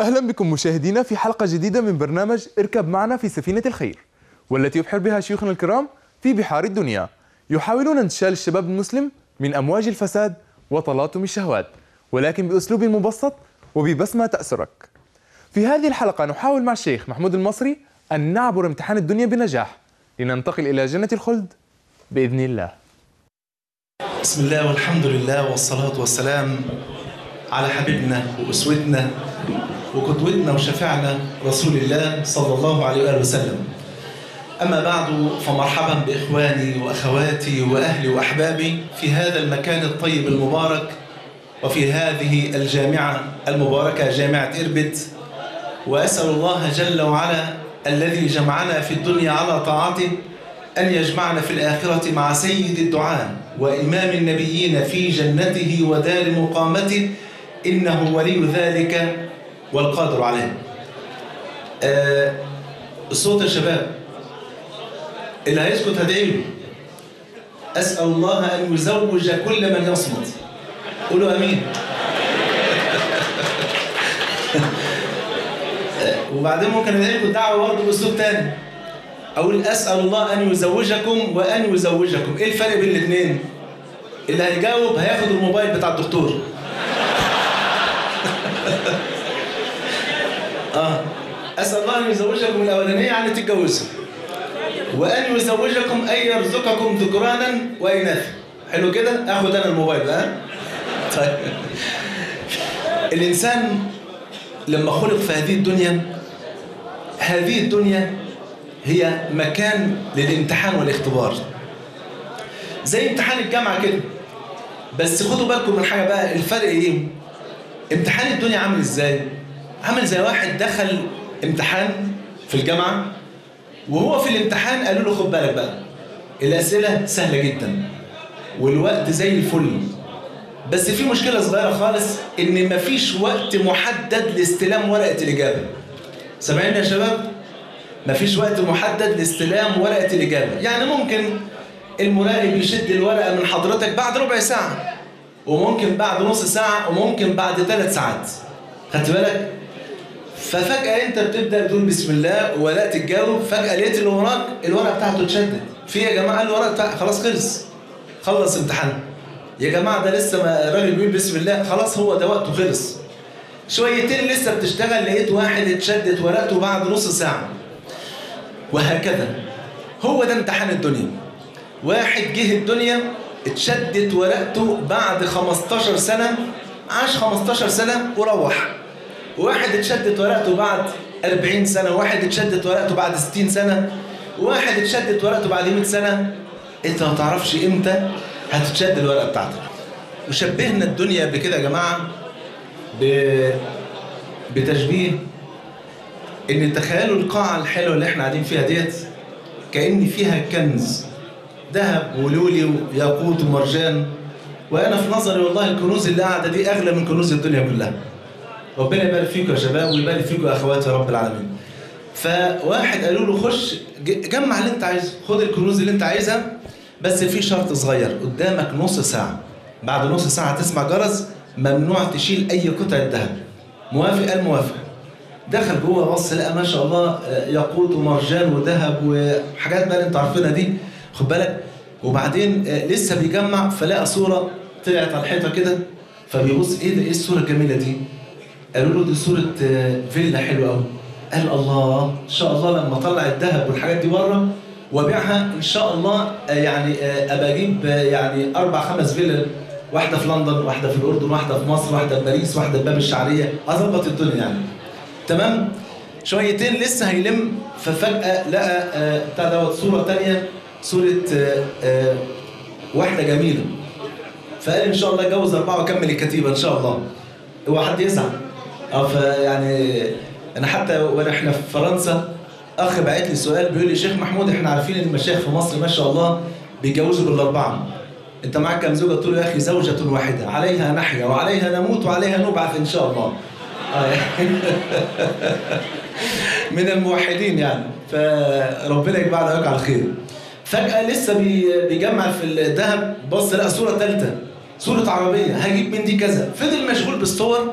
أهلا بكم مشاهدينا في حلقة جديدة من برنامج اركب معنا في سفينة الخير والتي يبحر بها شيوخنا الكرام في بحار الدنيا يحاولون انتشال الشباب المسلم من أمواج الفساد وتلاطم الشهوات ولكن بأسلوب مبسط وببسمة تأسرك في هذه الحلقة نحاول مع الشيخ محمود المصري أن نعبر امتحان الدنيا بنجاح لننتقل إلى جنة الخلد بإذن الله بسم الله والحمد لله والصلاة والسلام على حبيبنا وأسوتنا وقدوتنا وشفيعنا رسول الله صلى الله عليه وآله وسلم أما بعد فمرحبا بإخواني وأخواتي وأهلي وأحبابي في هذا المكان الطيب المبارك وفي هذه الجامعة المباركة جامعة إربد وأسأل الله جل وعلا الذي جمعنا في الدنيا على طاعته أن يجمعنا في الآخرة مع سيد الدعاء وإمام النبيين في جنته ودار مقامته إنه ولي ذلك والقادر عليه آه الصوت يا شباب اللي هيسكت هدعي له أسأل الله أن يزوج كل من يصمت قولوا أمين وبعدين ممكن ادعي لكم دعوه برضه باسلوب تاني اقول اسال الله ان يزوجكم وان يزوجكم ايه الفرق بين الاثنين اللي هيجاوب هياخد الموبايل بتاع الدكتور اه اسال الله ان يزوجكم الاولانيه يعني تتجوزوا وان يزوجكم اي يرزقكم ذكرانا واناثا حلو كده اخد انا الموبايل ها طيب الانسان لما خلق في هذه الدنيا هذه الدنيا هي مكان للامتحان والاختبار زي امتحان الجامعة كده بس خدوا بالكم من حاجة بقى الفرق ايه امتحان الدنيا عامل ازاي عامل زي واحد دخل امتحان في الجامعة وهو في الامتحان قالوا له خد بالك بقى الأسئلة سهلة جدا والوقت زي الفل بس في مشكلة صغيرة خالص إن مفيش وقت محدد لاستلام ورقة الإجابة. سامعين يا شباب؟ مفيش وقت محدد لاستلام ورقة الإجابة، يعني ممكن المراقب يشد الورقة من حضرتك بعد ربع ساعة وممكن بعد نص ساعة وممكن بعد ثلاث ساعات. خدت بالك؟ ففجأة أنت بتبدأ تقول بسم الله ولا تتجاوب، فجأة لقيت اللي وراك الورقة بتاعته اتشدت. في يا جماعة الورقة بتاعته خلاص خلص. خلص امتحانك. يا جماعة ده لسه ما الراجل بيقول بسم الله خلاص هو ده وقته خلص شويتين لسه بتشتغل لقيت واحد اتشدت ورقته بعد نص ساعة وهكذا هو ده امتحان الدنيا واحد جه الدنيا اتشدت ورقته بعد 15 سنة عاش 15 سنة وروح واحد اتشدت ورقته بعد 40 سنة واحد اتشدت ورقته بعد 60 سنة واحد اتشدت ورقته بعد 100 سنة انت ما تعرفش امتى هتتشد الورقه بتاعتك وشبهنا الدنيا بكده يا جماعه ب... بتشبيه ان تخيلوا القاعه الحلوه اللي احنا قاعدين فيها ديت كان فيها كنز ذهب ولولي وياقوت ومرجان وانا في نظري والله الكنوز اللي قاعده دي اغلى من كنوز الدنيا كلها ربنا يبارك فيكم يا شباب ويبارك فيكم يا اخواتي يا رب العالمين فواحد قالوا له خش جمع اللي انت عايزه خد الكنوز اللي انت عايزها بس في شرط صغير قدامك نص ساعة بعد نص ساعة تسمع جرس ممنوع تشيل أي قطعة ذهب موافق قال موافق دخل جوه بص لقى ما شاء الله ياقوت ومرجان وذهب وحاجات بقى اللي انتوا عارفينها دي خد بالك وبعدين لسه بيجمع فلقى صورة طلعت على الحيطة كده فبيبص ايه ده ايه الصورة الجميلة دي؟ قالوا له دي صورة فيلا حلوة قوي قال الله ان شاء الله لما اطلع الذهب والحاجات دي بره وابيعها ان شاء الله يعني ابقى اجيب يعني اربع خمس فيلل واحده في لندن واحده في الاردن واحده في مصر واحده في باريس واحده في باب الشعريه اظبط الدنيا يعني تمام شويتين لسه هيلم ففجاه لقى بتاع دوت صوره ثانيه صوره واحده جميله فقال ان شاء الله اتجوز اربعه واكمل الكتيبه ان شاء الله هو حد يزعل اه فيعني انا حتى وانا احنا في فرنسا اخ بعت لي سؤال بيقول لي شيخ محمود احنا عارفين ان المشايخ في مصر ما شاء الله بيتجوزوا بالاربعه انت معاك كام زوجه قلت له يا اخي زوجه واحده عليها نحيا وعليها نموت وعليها نبعث ان شاء الله من الموحدين يعني فربنا يجمعنا وياك على خير فجاه لسه بيجمع في الذهب بص لقى صوره ثالثه صوره عربيه هجيب من دي كذا فضل مشغول بالصور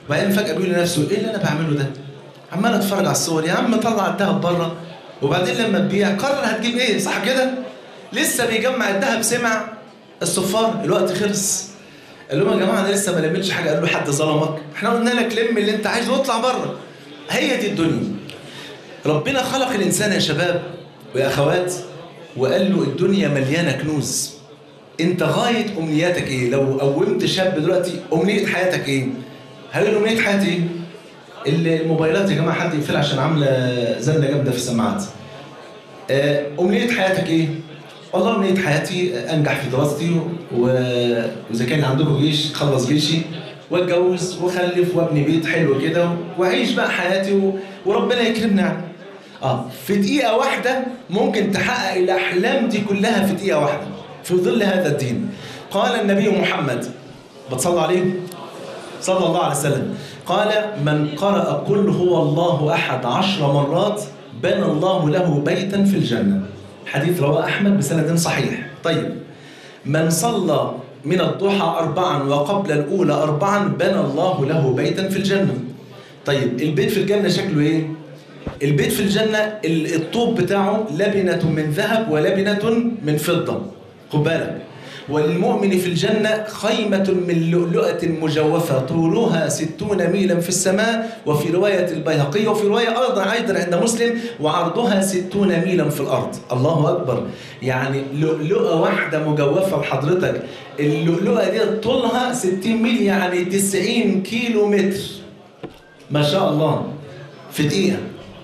وبعدين فجاه بيقول لنفسه ايه اللي انا بعمله ده عمال اتفرج على الصور يا عم طلع الذهب بره وبعدين لما تبيع قرر هتجيب ايه صح كده لسه بيجمع الذهب سمع الصفار الوقت خلص قال لهم يا جماعه انا لسه ما لميتش حاجه قال له حد ظلمك احنا قلنا لك لم اللي انت عايزه واطلع بره هي دي الدنيا ربنا خلق الانسان يا شباب ويا اخوات وقال له الدنيا مليانه كنوز انت غايه امنياتك ايه لو قومت شاب دلوقتي امنيه حياتك ايه هل امنيه حياتي ايه الموبايلات يا جماعه حد يقفلها عشان عامله زنه جامده في السماعات آه، امنيه حياتك ايه والله امنيه حياتي انجح في دراستي و- واذا كان عندكم جيش خلص جيشي واتجوز واخلف وابني بيت حلو كده واعيش بقى حياتي و... وربنا يكرمنا يعني. اه في دقيقه واحده ممكن تحقق الاحلام دي كلها في دقيقه واحده في ظل هذا الدين قال النبي محمد بتصلوا عليه صلى الله عليه وسلم قال من قرأ قل هو الله أحد عشر مرات بنى الله له بيتا في الجنة حديث رواه أحمد بسند صحيح طيب من صلى من الضحى أربعا وقبل الأولى أربعا بنى الله له بيتا في الجنة طيب البيت في الجنة شكله إيه؟ البيت في الجنة ال- الطوب بتاعه لبنة من ذهب ولبنة من فضة خد بالك والمؤمن في الجنة خيمة من لؤلؤة مجوفة طولها ستون ميلا في السماء وفي رواية البيهقي وفي رواية أيضا أيضا عند مسلم وعرضها ستون ميلا في الأرض الله أكبر يعني لؤلؤة واحدة مجوفة لحضرتك اللؤلؤة دي طولها 60 ميل يعني 90 كيلو متر ما شاء الله في دقيقة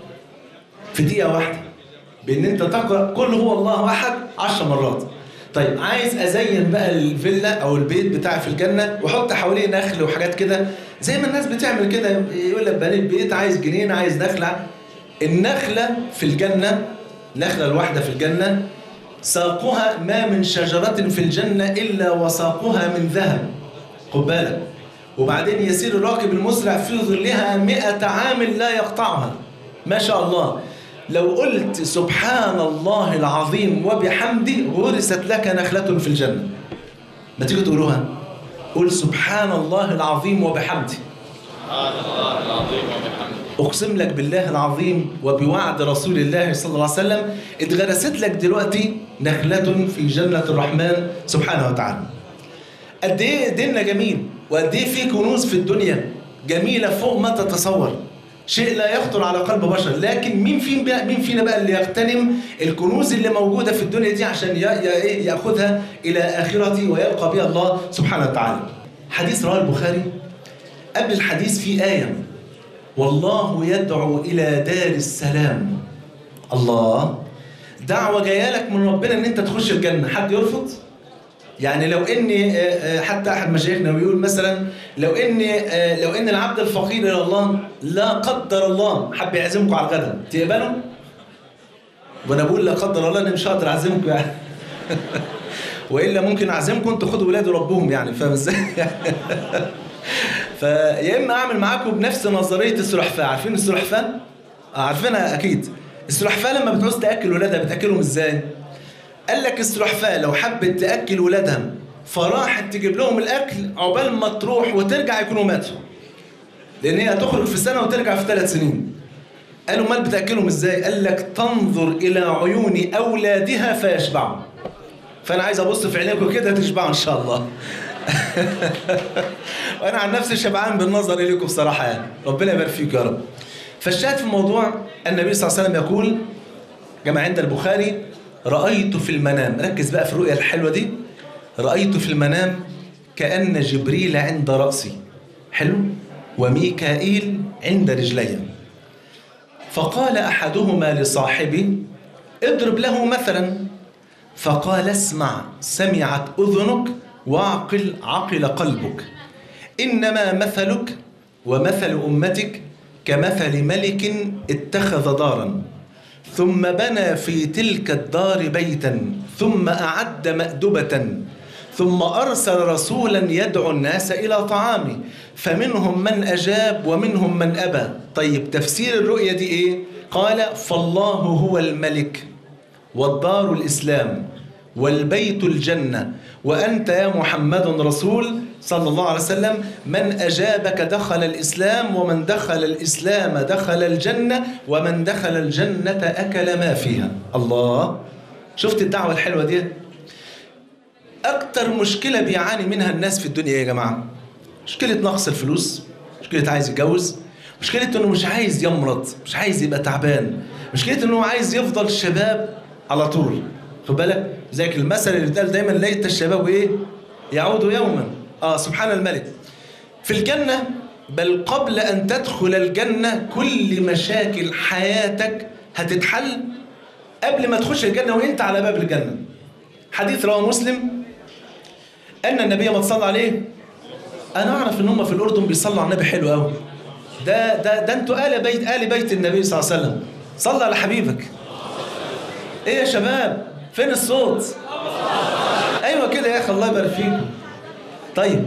في دقيقة واحدة بإن أنت تقرأ قل هو الله أحد عشر مرات طيب عايز أزين بقى الفيلا أو البيت بتاعي في الجنة وأحط حواليه نخل وحاجات كده زي ما الناس بتعمل كده يقول لك بنيت بيت عايز جنينة عايز نخلة النخلة في الجنة نخلة الواحدة في الجنة ساقها ما من شجرة في الجنة إلا وساقها من ذهب خد بالك وبعدين يسير الراكب المسرع في ظلها مئة عام لا يقطعها ما شاء الله لو قلت سبحان الله العظيم وبحمده غرست لك نخلة في الجنة ما تيجي تقولوها قل سبحان الله العظيم وبحمده أقسم لك بالله العظيم وبوعد رسول الله صلى الله عليه وسلم اتغرست لك دلوقتي نخلة في جنة الرحمن سبحانه وتعالى قد ايه ديننا جميل وقد ايه في كنوز في الدنيا جميله فوق ما تتصور شيء لا يخطر على قلب بشر لكن مين فين بقى مين فينا بقى اللي يغتنم الكنوز اللي موجوده في الدنيا دي عشان ي- ي- إيه ياخذها الى اخرته ويلقى بها الله سبحانه وتعالى حديث رواه البخاري قبل الحديث في ايه والله يدعو الى دار السلام الله دعوه جايه لك من ربنا ان انت تخش الجنه حد يرفض يعني لو ان آه، آه، حتى احد مشايخنا بيقول مثلا لو ان آه، لو ان العبد الفقير الى الله لا قدر الله حب يعزمكم على الغداء تقبلوا؟ وانا بقول لا قدر الله انا مش هقدر اعزمكم يعني والا ممكن اعزمكم انتوا خدوا ولاد ربهم يعني فاهم ازاي؟ فيا اما اعمل معاكم بنفس نظريه السلحفاه عارفين السلحفاه؟ آه، عارفينها اكيد السلحفاه لما بتعوز تاكل ولادها بتاكلهم ازاي؟ قال لك السلحفاه لو حبت تاكل ولادها فراحت تجيب لهم الاكل عقبال ما تروح وترجع يكونوا ماتوا لان هي هتخرج في سنه وترجع في ثلاث سنين قالوا مال بتاكلهم ازاي قال لك تنظر الى عيون اولادها فيشبعوا فانا عايز ابص في عينيكم كده تشبعوا ان شاء الله وانا عن نفسي شبعان بالنظر اليكم بصراحه يعني ربنا يبارك فيك يا رب فالشاهد في الموضوع النبي صلى الله عليه وسلم يقول كما عند البخاري رأيت في المنام ركز بقى في الرؤية الحلوة دي رأيت في المنام كأن جبريل عند رأسي حلو وميكائيل عند رجلي فقال أحدهما لصاحبي اضرب له مثلا فقال اسمع سمعت أذنك واعقل عقل قلبك إنما مثلك ومثل أمتك كمثل ملك اتخذ دارا ثم بنى في تلك الدار بيتا ثم أعد مأدبة ثم أرسل رسولا يدعو الناس إلى طعامه فمنهم من أجاب ومنهم من أبى طيب تفسير الرؤية دي إيه؟ قال فالله هو الملك والدار الإسلام والبيت الجنة وأنت يا محمد رسول صلى الله عليه وسلم من أجابك دخل الإسلام ومن دخل الإسلام دخل الجنة ومن دخل الجنة أكل ما فيها الله شفت الدعوة الحلوة دي أكتر مشكلة بيعاني منها الناس في الدنيا يا جماعة مشكلة نقص الفلوس مشكلة عايز يتجوز مشكلة انه مش عايز يمرض مش عايز يبقى تعبان مشكلة انه عايز يفضل شباب على طول خد بالك زيك المثل اللي اتقال دايما ليت الشباب ايه يعود يوما اه سبحان الملك في الجنة بل قبل ان تدخل الجنة كل مشاكل حياتك هتتحل قبل ما تخش الجنة وانت على باب الجنة حديث رواه مسلم ان النبي ما صلى عليه انا اعرف ان هم في الاردن بيصلوا على النبي حلو قوي ده ده ده انتوا آل بيت آل بيت النبي صلى الله عليه وسلم صلى على حبيبك ايه يا شباب فين الصوت ايوه كده يا اخي الله يبارك فيكم طيب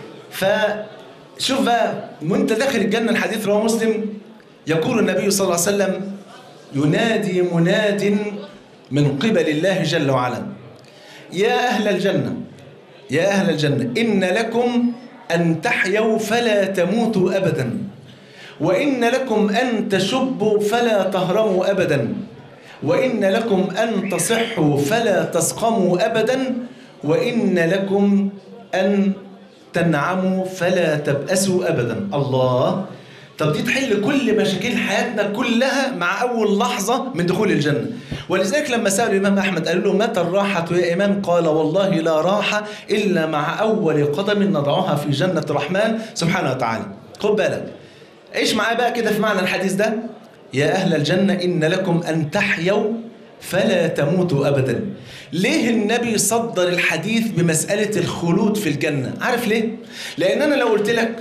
فشوف بقى وانت داخل الجنه الحديث رواه مسلم يقول النبي صلى الله عليه وسلم ينادي مناد من قبل الله جل وعلا يا اهل الجنه يا اهل الجنه ان لكم ان تحيوا فلا تموتوا ابدا وإن لكم أن تشبوا فلا تهرموا أبدا وإن لكم أن تصحوا فلا تسقموا أبدا وإن لكم أن تنعموا فلا تبأسوا أبدا الله طب دي تحل كل مشاكل حياتنا كلها مع أول لحظة من دخول الجنة ولذلك لما سأل الإمام أحمد قال له متى الراحة يا إمام قال والله لا راحة إلا مع أول قدم نضعها في جنة الرحمن سبحانه وتعالى خد بالك عيش معايا بقى كده في معنى الحديث ده يا أهل الجنة إن لكم أن تحيوا فلا تموتوا أبدا ليه النبي صدر الحديث بمسألة الخلود في الجنة عارف ليه؟ لأن أنا لو قلت لك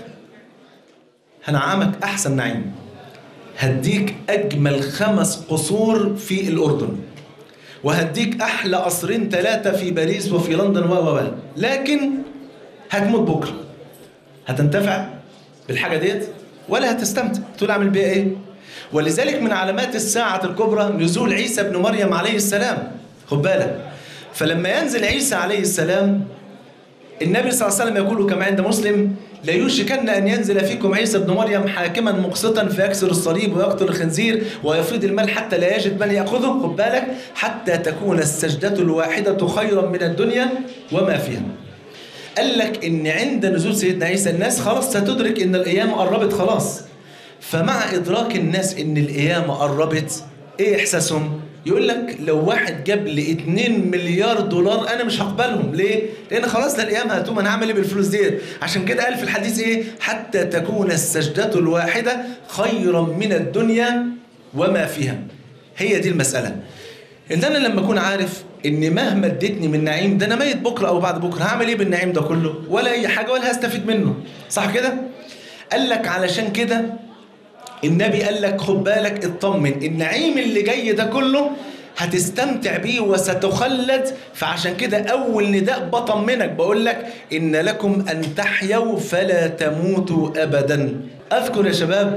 هنعمك أحسن نعيم هديك أجمل خمس قصور في الأردن وهديك أحلى قصرين ثلاثة في باريس وفي لندن و و لكن هتموت بكرة هتنتفع بالحاجة ديت ولا هتستمتع تقول اعمل بيها ايه ولذلك من علامات الساعة الكبرى نزول عيسى ابن مريم عليه السلام خد بالك فلما ينزل عيسى عليه السلام النبي صلى الله عليه وسلم يقول كما عند مسلم لا يوشكن أن ينزل فيكم عيسى ابن مريم حاكما مقسطا فيكسر الصليب ويقتل الخنزير ويفيض المال حتى لا يجد من يأخذه خد بالك حتى تكون السجدة الواحدة خيرا من الدنيا وما فيها قال لك ان عند نزول سيدنا عيسى الناس خلاص ستدرك ان القيامه قربت خلاص فمع ادراك الناس ان القيامه قربت ايه احساسهم يقول لك لو واحد جاب لي 2 مليار دولار انا مش هقبلهم ليه لان خلاص ده القيامه هتقوم انا هعمل ايه بالفلوس ديت عشان كده قال في الحديث ايه حتى تكون السجده الواحده خيرا من الدنيا وما فيها هي دي المساله ان انا لما اكون عارف ان مهما اديتني من نعيم ده انا ميت بكره او بعد بكره هعمل ايه بالنعيم ده كله ولا اي حاجه ولا هستفيد منه صح كده قال لك علشان كده النبي قال لك خد بالك اطمن النعيم اللي جاي ده كله هتستمتع بيه وستخلد فعشان كده اول نداء بطمنك بقول لك ان لكم ان تحيوا فلا تموتوا ابدا اذكر يا شباب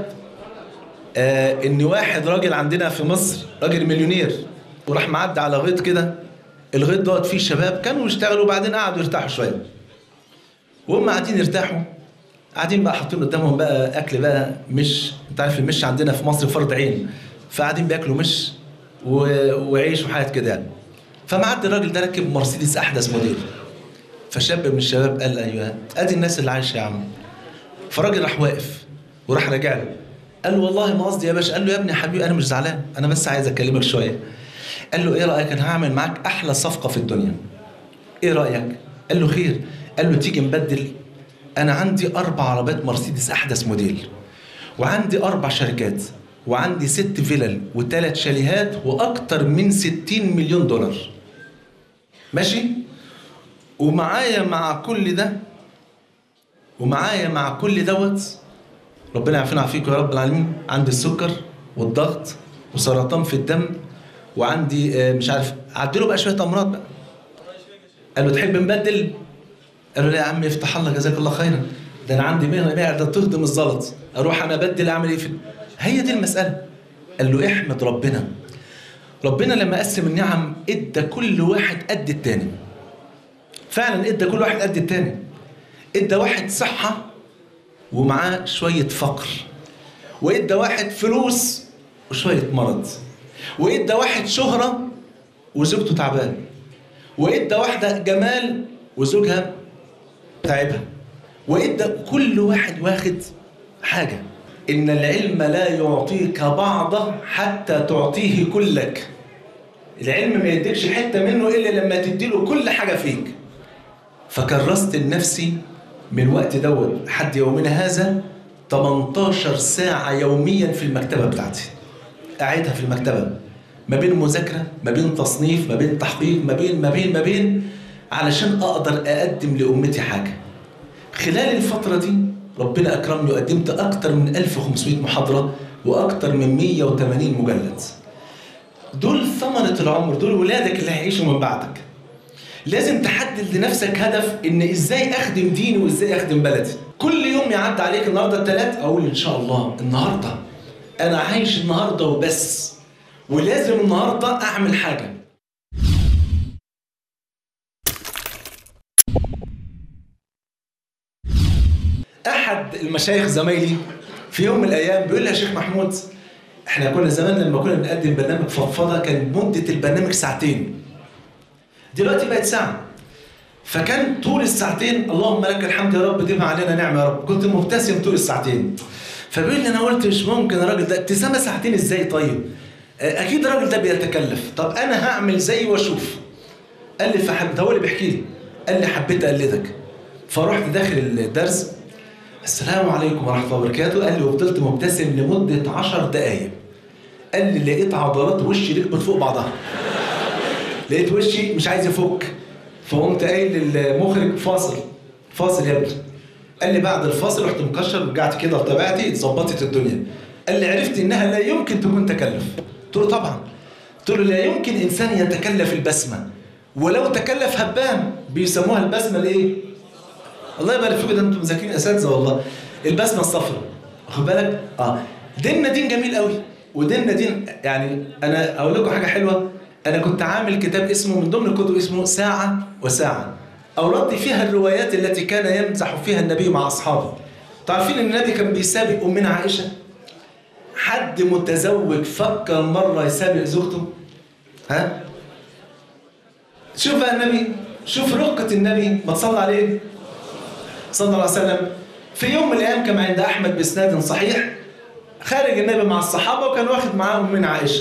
آه ان واحد راجل عندنا في مصر راجل مليونير وراح معدي على غيط كده الغيط دوت فيه شباب كانوا يشتغلوا وبعدين قعدوا يرتاحوا شويه وهم قاعدين يرتاحوا قاعدين بقى حاطين قدامهم بقى اكل بقى مش انت عارف المش عندنا في مصر فرض عين فقاعدين بياكلوا مش و... وعيش وحاجات كده يعني فمعدي الراجل ده راكب مرسيدس احدث موديل فشاب من الشباب قال ايوه ادي الناس اللي عايشه يا عم فالراجل راح واقف وراح راجع له قال له والله ما قصدي يا باشا قال له يا ابني يا حبيبي انا مش زعلان انا بس عايز اكلمك شويه قال له ايه رايك انا هعمل معاك احلى صفقه في الدنيا ايه رايك قال له خير قال له تيجي نبدل انا عندي اربع عربيات مرسيدس احدث موديل وعندي اربع شركات وعندي ست فيلل وثلاث شاليهات واكتر من 60 مليون دولار ماشي ومعايا مع كل ده ومعايا مع كل دوت ربنا يعافينا ويعافيكم يا رب العالمين عندي السكر والضغط وسرطان في الدم وعندي مش عارف عدله بقى شويه امراض بقى قال له تحب نبدل قال له لا يا عم يفتح الله جزاك الله خيرا ده انا عندي مهنه ده تهضم الزلط اروح انا ابدل اعمل ايه في هي دي المساله قال له احمد ربنا ربنا لما قسم النعم ادى كل واحد قد التاني فعلا ادى كل واحد قد التاني ادى واحد صحة ومعاه شوية فقر وادى واحد فلوس وشوية مرض وادى واحد شهرة وزوجته تعبان وادى واحدة جمال وزوجها تعبها وادى كل واحد واخد حاجة إن العلم لا يعطيك بعضه حتى تعطيه كلك العلم ما يديكش حتة منه إلا لما تديله كل حاجة فيك فكرست لنفسي من الوقت دوت لحد يومنا هذا 18 ساعة يوميا في المكتبة بتاعتي قاعدها في المكتبة ما بين مذاكرة ما بين تصنيف ما بين تحقيق ما بين ما بين ما بين علشان أقدر أقدم لأمتي حاجة خلال الفترة دي ربنا أكرمني وقدمت أكتر من 1500 محاضرة وأكتر من 180 مجلد دول ثمرة العمر دول ولادك اللي هيعيشوا من بعدك لازم تحدد لنفسك هدف ان ازاي اخدم ديني وازاي اخدم بلدي كل يوم يعدي عليك النهارده الثلاث اقول ان شاء الله النهارده انا عايش النهارده وبس ولازم النهارده اعمل حاجه احد المشايخ زمايلي في يوم من الايام بيقول لي يا شيخ محمود احنا كنا زمان لما كنا بنقدم برنامج فضفضه كان مده البرنامج ساعتين دلوقتي بقت ساعه فكان طول الساعتين اللهم لك الحمد يا رب ديما علينا نعمه يا رب كنت مبتسم طول الساعتين فبيقول لي انا قلت مش ممكن الراجل ده ابتسامه ساعتين ازاي طيب اكيد الراجل ده بيتكلف طب انا هعمل زيه واشوف قال لي فحب هو اللي بيحكي لي قال لي حبيت اقلدك فرحت داخل الدرس السلام عليكم ورحمه الله وبركاته قال لي وفضلت مبتسم لمده 10 دقائق قال لي لقيت عضلات وشي ركبت فوق بعضها لقيت وشي مش عايز يفك فقمت قايل للمخرج فاصل فاصل يا ابني قال لي بعد الفاصل رحت مكشر ورجعت كده لطبيعتي اتظبطت الدنيا قال لي عرفت انها لا يمكن تكون تكلف قلت له طبعا قلت له لا يمكن انسان يتكلف البسمه ولو تكلف هبان بيسموها البسمه الايه الله يبارك فيكم ده انتم مذاكرين اساتذه والله البسمه الصفراء واخد بالك اه ديننا دين جميل قوي وديننا دين يعني انا اقول لكم حاجه حلوه انا كنت عامل كتاب اسمه من ضمن الكتب اسمه ساعه وساعه اوردت فيها الروايات التي كان يمزح فيها النبي مع اصحابه تعرفين ان النبي كان بيسابق امنا عائشه حد متزوج فكر مره يسابق زوجته ها شوف بقى النبي شوف رقة النبي ما تصلى عليه صلى الله عليه وسلم في يوم من الايام كما عند احمد باسناد صحيح خارج النبي مع الصحابه وكان واخد معاهم من عائشه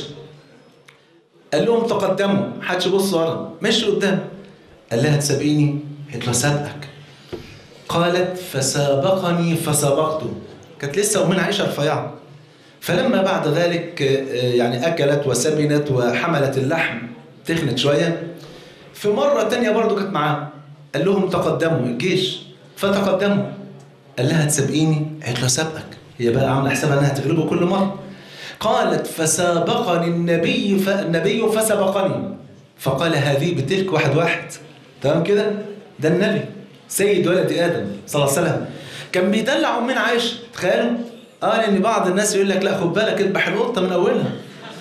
قال لهم تقدموا محدش يبص ورا مشي قدام قال لها تسابقيني قالت له سابقك قالت فسابقني فسبقته كانت لسه امنا عائشه رفيعه فلما بعد ذلك يعني اكلت وسمنت وحملت اللحم تخنت شويه في مره تانية برضه كانت معاه قال لهم تقدموا الجيش فتقدموا قال لها تسابقيني قالت له سابقك هي بقى عامله حسابها انها تغلبه كل مره قالت فسابقني النبي فالنبي فسبقني فقال هذه بتلك واحد واحد تمام كده ده النبي سيد ولد ادم صلى الله عليه وسلم كان بيدلع امنا عائشه تخيلوا اه لان بعض الناس يقول لك لا خد بالك اذبح القطه من اولها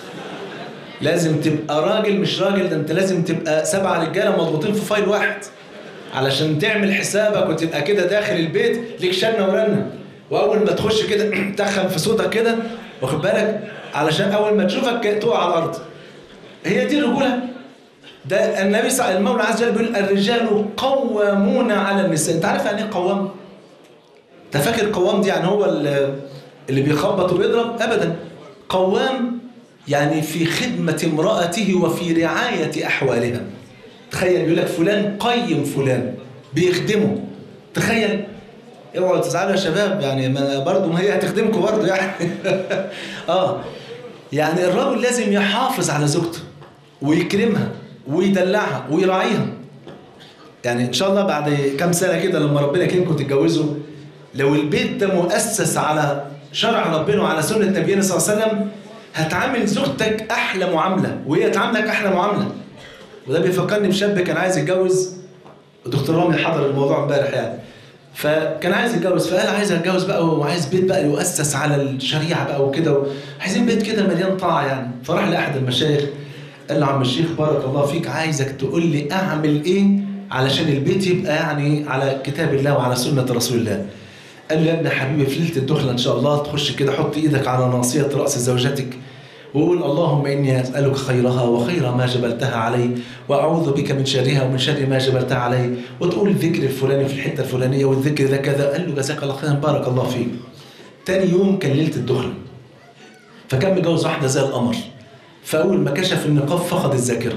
لازم تبقى راجل مش راجل ده انت لازم تبقى سبعه رجاله مضغوطين في فايل واحد علشان تعمل حسابك وتبقى كده داخل البيت ليك شنه ورنه واول ما تخش كده تخن في صوتك كده واخد بالك علشان اول ما تشوفك تقع على الارض هي دي الرجوله ده النبي صلى المولى عز وجل بيقول الرجال قوامون على النساء انت عارف يعني ايه قوام انت فاكر قوام دي يعني هو اللي بيخبط وبيضرب ابدا قوام يعني في خدمة امرأته وفي رعاية أحوالها تخيل يقول لك فلان قيم فلان بيخدمه تخيل اوعوا تزعلوا يا شباب يعني ما برضه ما هي هتخدمكم برضه يعني اه يعني الرجل لازم يحافظ على زوجته ويكرمها ويدلعها ويراعيها يعني ان شاء الله بعد كام سنه كده لما ربنا يكرمكم تتجوزوا لو البيت ده مؤسس على شرع ربنا وعلى سنه نبينا صلى الله عليه وسلم هتعامل زوجتك احلى معامله وهي تعاملك احلى معامله وده بيفكرني بشاب كان عايز يتجوز الدكتور رامي حضر الموضوع امبارح يعني فكان عايز يتجوز فقال عايز اتجوز بقى وعايز بيت بقى يؤسس على الشريعه بقى وكده عايزين بيت كده مليان طاعه يعني فراح لاحد المشايخ قال له عم الشيخ بارك الله فيك عايزك تقول لي اعمل ايه علشان البيت يبقى يعني على كتاب الله وعلى سنه رسول الله قال له يا ابن حبيبي في ليله الدخله ان شاء الله تخش كده حط ايدك على ناصيه راس زوجتك وقول اللهم اني اسالك خيرها وخير ما جبلتها علي واعوذ بك من شرها ومن شر ما جبلتها علي وتقول الذكر الفلاني في الحته الفلانيه والذكر ده كذا قال له جزاك الله خيرا بارك الله فيك تاني يوم كان ليله الدخله فكان متجوز واحده زي القمر فاول ما كشف النقاب فقد الذاكره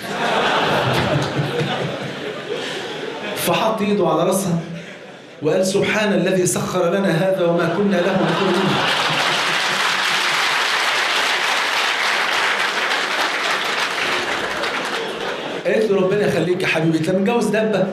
فحط ايده على راسها وقال سبحان الذي سخر لنا هذا وما كنا له مقرنين قالت له ربنا يخليك يا حبيبي انت متجوز دبه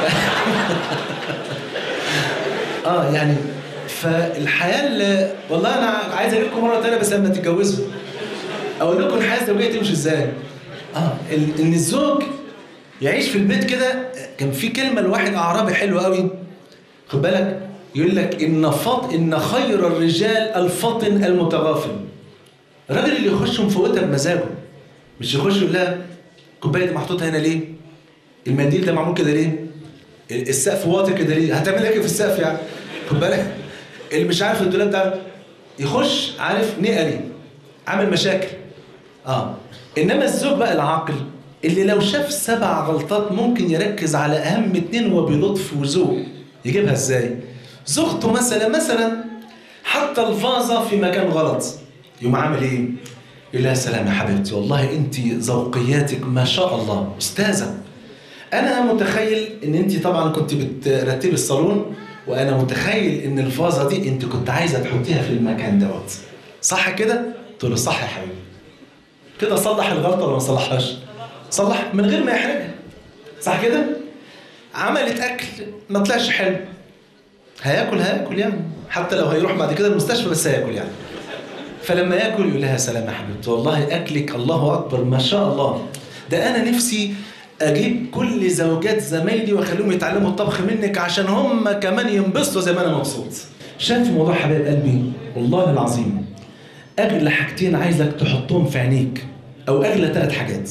اه يعني فالحياه اللي والله انا عايز اجيب لكم مره ثانيه بس لما تتجوزوا اقول لكم الحياه الزوجيه تمشي ازاي اه ال- ان الزوج يعيش في البيت كده كان في كلمه لواحد اعرابي حلوه قوي خد بالك يقول لك ان فط ان خير الرجال الفطن المتغافل الراجل اللي يخش مفوتها بمزاجه مش يخش يقول لها الكوبايه دي محطوطه هنا ليه؟ المنديل ده معمول كده ليه؟ السقف واطي كده ليه؟ هتعمل ايه في السقف يعني؟ خد بالك اللي مش عارف الدولاب ده يخش عارف نقلي عامل مشاكل اه انما الزوج بقى العاقل اللي لو شاف سبع غلطات ممكن يركز على اهم اتنين وبلطف وذوق يجيبها ازاي؟ زوجته مثلا مثلا حتى الفازه في مكان غلط يقوم عامل ايه؟ يقول لها سلام يا حبيبتي والله انت ذوقياتك ما شاء الله استاذه انا متخيل ان انت طبعا كنت بترتبي الصالون وانا متخيل ان الفازه دي انت كنت عايزه تحطيها في المكان دوت صح كده؟ قلت له صح يا حبيبي كده صلح الغلطه ولا ما صلحهاش؟ صلح من غير ما يحرجها صح كده؟ عملت اكل ما طلعش حلو هياكل هياكل يعني حتى لو هيروح بعد كده المستشفى بس هياكل يعني فلما ياكل يقول لها سلام يا حبيبتي والله اكلك الله اكبر ما شاء الله ده انا نفسي اجيب كل زوجات زمايلي واخليهم يتعلموا الطبخ منك عشان هم كمان ينبسطوا زي ما انا مبسوط شايف موضوع حبايب قلبي والله العظيم اغلى حاجتين عايزك تحطهم في عينيك او اغلى ثلاث حاجات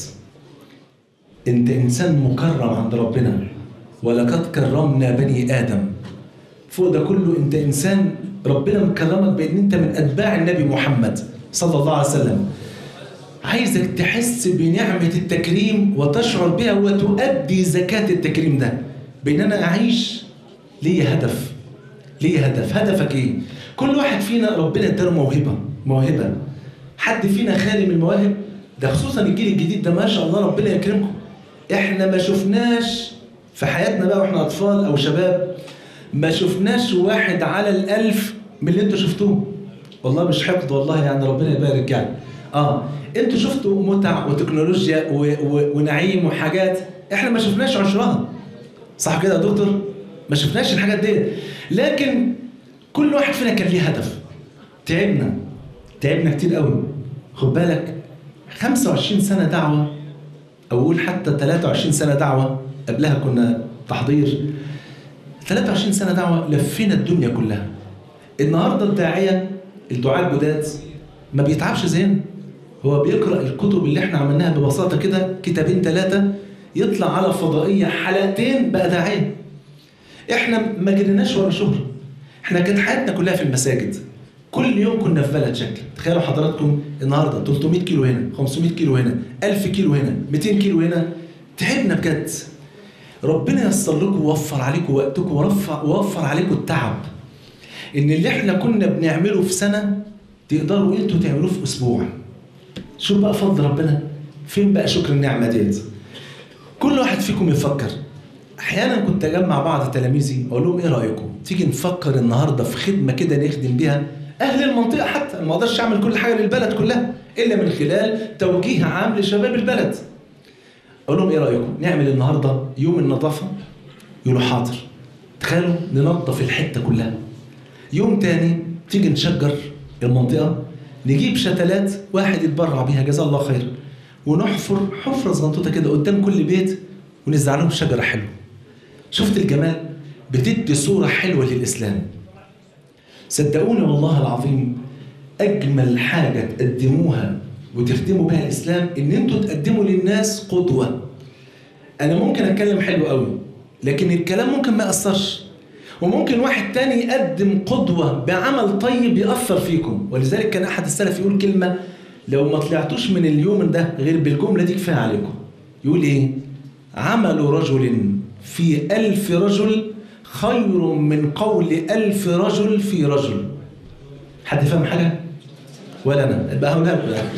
انت انسان مكرم عند ربنا ولقد كرمنا بني ادم فوق ده كله انت انسان ربنا مكرمك بان انت من اتباع النبي محمد صلى الله عليه وسلم عايزك تحس بنعمة التكريم وتشعر بها وتؤدي زكاة التكريم ده بان انا اعيش ليا هدف ليا هدف هدفك ايه كل واحد فينا ربنا اداله موهبة موهبة حد فينا خالي من المواهب ده خصوصا الجيل الجديد ده ما شاء الله ربنا يكرمكم احنا ما شفناش في حياتنا بقى واحنا اطفال او شباب ما شفناش واحد على الألف من اللي انتوا شفتوه والله مش حقد والله يعني ربنا يبارك يعني اه انتوا شفتوا متع وتكنولوجيا و... و... ونعيم وحاجات احنا ما شفناش عشرها صح كده يا دكتور ما شفناش الحاجات دي لكن كل واحد فينا كان ليه هدف تعبنا تعبنا كتير قوي خد بالك 25 سنة دعوة أو أقول حتى 23 سنة دعوة قبلها كنا تحضير 23 سنة دعوة لفينا الدنيا كلها النهاردة الداعية الدعاء الجداد ما بيتعبش زين هو بيقرأ الكتب اللي احنا عملناها ببساطة كده كتابين ثلاثة يطلع على فضائية حلقتين بقى داعية احنا ما جريناش ورا شهرة احنا كانت حياتنا كلها في المساجد كل يوم كنا في بلد شكل تخيلوا حضراتكم النهارده 300 كيلو هنا 500 كيلو هنا 1000 كيلو هنا 200 كيلو هنا تعبنا بجد ربنا ييسر لكم ووفر عليكم وقتكم ورفع ووفر عليكم التعب ان اللي احنا كنا بنعمله في سنه تقدروا انتوا تعملوه في اسبوع شوف بقى فضل ربنا فين بقى شكر النعمه ديت كل واحد فيكم يفكر احيانا كنت اجمع بعض تلاميذي اقول لهم ايه رايكم تيجي نفكر النهارده في خدمه كده نخدم بيها اهل المنطقه حتى ما اقدرش اعمل كل حاجه للبلد كلها الا من خلال توجيه عام لشباب البلد اقول لهم ايه رايكم نعمل النهارده يوم النظافه يقولوا حاضر تخيلوا ننظف الحته كلها يوم تاني تيجي نشجر المنطقه نجيب شتلات واحد يتبرع بيها جزاه الله خير ونحفر حفره صغنطوطه كده قدام كل بيت ونزرع لهم شجره حلوه شفت الجمال بتدي صوره حلوه للاسلام صدقوني والله العظيم اجمل حاجه تقدموها وتخدموا بها الاسلام ان انتوا تقدموا للناس قدوه انا ممكن اتكلم حلو قوي لكن الكلام ممكن ما ياثرش وممكن واحد تاني يقدم قدوه بعمل طيب ياثر فيكم ولذلك كان احد السلف يقول كلمه لو ما طلعتوش من اليوم ده غير بالجمله دي كفايه عليكم يقول ايه عمل رجل في ألف رجل خير من قول ألف رجل في رجل حد فاهم حاجة؟ ولا أنا يبقى هقولها لكم يعني.